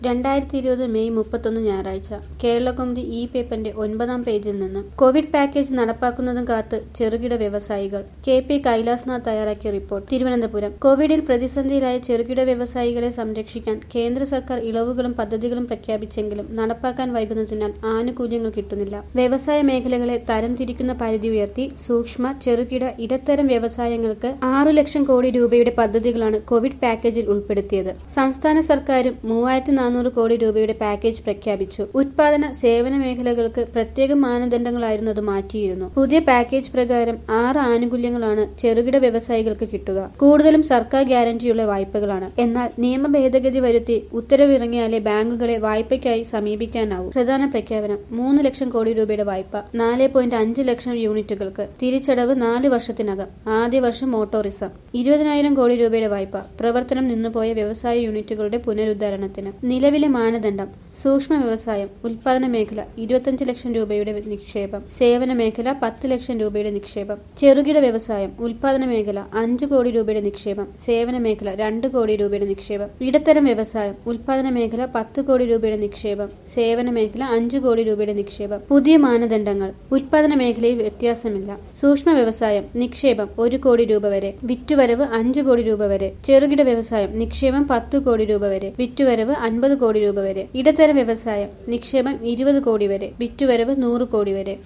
രണ്ടായിരത്തി ഇരുപത് മെയ് മുപ്പത്തൊന്ന് ഞായറാഴ്ച കേരളകൗമുദി ഇ പേപ്പറിന്റെ ഒൻപതാം പേജിൽ നിന്ന് കോവിഡ് പാക്കേജ് നടപ്പാക്കുന്നതും കാത്ത് ചെറുകിട വ്യവസായികൾ കെ പി കൈലാസ്നാഥ് തയ്യാറാക്കിയ റിപ്പോർട്ട് തിരുവനന്തപുരം കോവിഡിൽ പ്രതിസന്ധിയിലായ ചെറുകിട വ്യവസായികളെ സംരക്ഷിക്കാൻ കേന്ദ്ര സർക്കാർ ഇളവുകളും പദ്ധതികളും പ്രഖ്യാപിച്ചെങ്കിലും നടപ്പാക്കാൻ വൈകുന്നതിനാൽ ആനുകൂല്യങ്ങൾ കിട്ടുന്നില്ല വ്യവസായ മേഖലകളെ തരംതിരിക്കുന്ന പരിധി ഉയർത്തി സൂക്ഷ്മ ചെറുകിട ഇടത്തരം വ്യവസായങ്ങൾക്ക് ആറു ലക്ഷം കോടി രൂപയുടെ പദ്ധതികളാണ് കോവിഡ് പാക്കേജിൽ ഉൾപ്പെടുത്തിയത് സംസ്ഥാന സർക്കാരും മൂവായിരത്തി നാനൂറ് കോടി രൂപയുടെ പാക്കേജ് പ്രഖ്യാപിച്ചു ഉത്പാദന സേവന മേഖലകൾക്ക് പ്രത്യേക മാനദണ്ഡങ്ങളായിരുന്നു അത് മാറ്റിയിരുന്നു പുതിയ പാക്കേജ് പ്രകാരം ആറ് ആനുകൂല്യങ്ങളാണ് ചെറുകിട വ്യവസായികൾക്ക് കിട്ടുക കൂടുതലും സർക്കാർ ഗ്യാരണ്ടിയുള്ള വായ്പകളാണ് എന്നാൽ നിയമ ഭേദഗതി വരുത്തി ഉത്തരവിറങ്ങിയാലേ ബാങ്കുകളെ വായ്പയ്ക്കായി സമീപിക്കാനാവൂ പ്രധാന പ്രഖ്യാപനം മൂന്ന് ലക്ഷം കോടി രൂപയുടെ വായ്പ നാല് പോയിന്റ് അഞ്ച് ലക്ഷം യൂണിറ്റുകൾക്ക് തിരിച്ചടവ് നാല് വർഷത്തിനകം ആദ്യ വർഷം മോട്ടോറിസം ഇരുപതിനായിരം കോടി രൂപയുടെ വായ്പ പ്രവർത്തനം നിന്നുപോയ വ്യവസായ യൂണിറ്റുകളുടെ പുനരുദ്ധാരണത്തിന് നിലവിലെ മാനദണ്ഡം സൂക്ഷ്മ വ്യവസായം ഉൽപാദന മേഖല ഇരുപത്തിയഞ്ച് ലക്ഷം രൂപയുടെ നിക്ഷേപം സേവന മേഖല പത്ത് ലക്ഷം രൂപയുടെ നിക്ഷേപം ചെറുകിട വ്യവസായം ഉൽപാദന മേഖല അഞ്ച് കോടി രൂപയുടെ നിക്ഷേപം സേവന മേഖല രണ്ട് കോടി രൂപയുടെ നിക്ഷേപം ഇടത്തരം വ്യവസായം ഉൽപാദന മേഖല പത്ത് കോടി രൂപയുടെ നിക്ഷേപം സേവന മേഖല അഞ്ച് കോടി രൂപയുടെ നിക്ഷേപം പുതിയ മാനദണ്ഡങ്ങൾ ഉൽപാദന മേഖലയിൽ വ്യത്യാസമില്ല സൂക്ഷ്മ വ്യവസായം നിക്ഷേപം ഒരു കോടി രൂപ വരെ വിറ്റുവരവ് അഞ്ച് കോടി രൂപ വരെ ചെറുകിട വ്യവസായം നിക്ഷേപം പത്ത് കോടി രൂപ വരെ വിറ്റുവരവ് അൻപത് കോടി രൂപ വരെ ഇടത്തരം വ്യവസായം നിക്ഷേപം ഇരുപത് കോടി വരെ വിറ്റുവരവ് നൂറ് കോടി വരെ